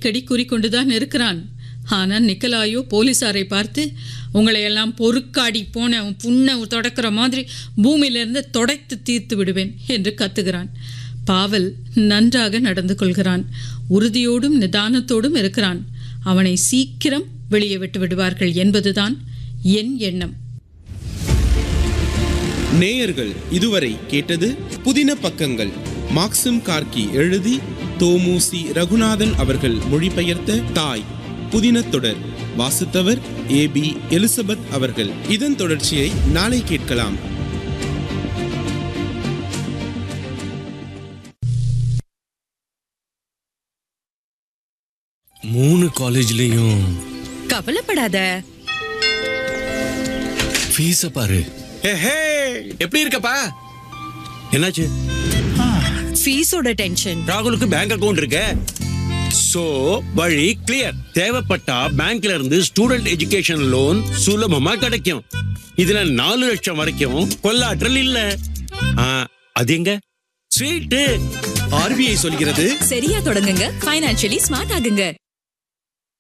அடிக்கடி கூறிக்கொண்டுதான் இருக்கிறான் ஆனால் நிக்கலாயோ போலீசாரை பார்த்து உங்களை எல்லாம் பொறுக்காடி போன உன் புண்ணை தொடக்கிற மாதிரி பூமியிலிருந்து தொடைத்து தீர்த்து விடுவேன் என்று கத்துகிறான் பாவல் நன்றாக நடந்து கொள்கிறான் உறுதியோடும் நிதானத்தோடும் இருக்கிறான் அவனை சீக்கிரம் வெளியே விட்டு விடுவார்கள் என்பதுதான் என் எண்ணம் நேயர்கள் இதுவரை கேட்டது புதின பக்கங்கள் மாக்சிம் கார்கி எழுதி தோமுசி ரகுநாதன் அவர்கள் மொழிபெயர்த்த தாய் புதின தொடர் வாசித்தவர் ஏ பி எலிசபெத் அவர்கள் இதன் தொடர்ச்சியை நாளை கேட்கலாம் மூணு காலேஜ்லயும் கவலைப்படாத ஃபீஸ பாரு ஹே எப்படி இருக்கப்பா என்னாச்சு ஃபீஸோட டென்ஷன் ராகுலுக்கு பேங்க் அக்கவுண்ட் இருக்கு சோ வழி கிளியர் தேவைப்பட்டா பேங்க்ல இருந்து ஸ்டூடெண்ட் எஜுகேஷன் லோன் சுலபமா கிடைக்கும் இதுல நாலு லட்சம் வரைக்கும் கொள்ளாற்றல் இல்ல ஆ, அது எங்க ஸ்வீட்டு ஆர்பிஐ சொல்கிறது சரியா தொடங்குங்க ஃபைனான்சியலி ஸ்மார்ட் ஆகுங்க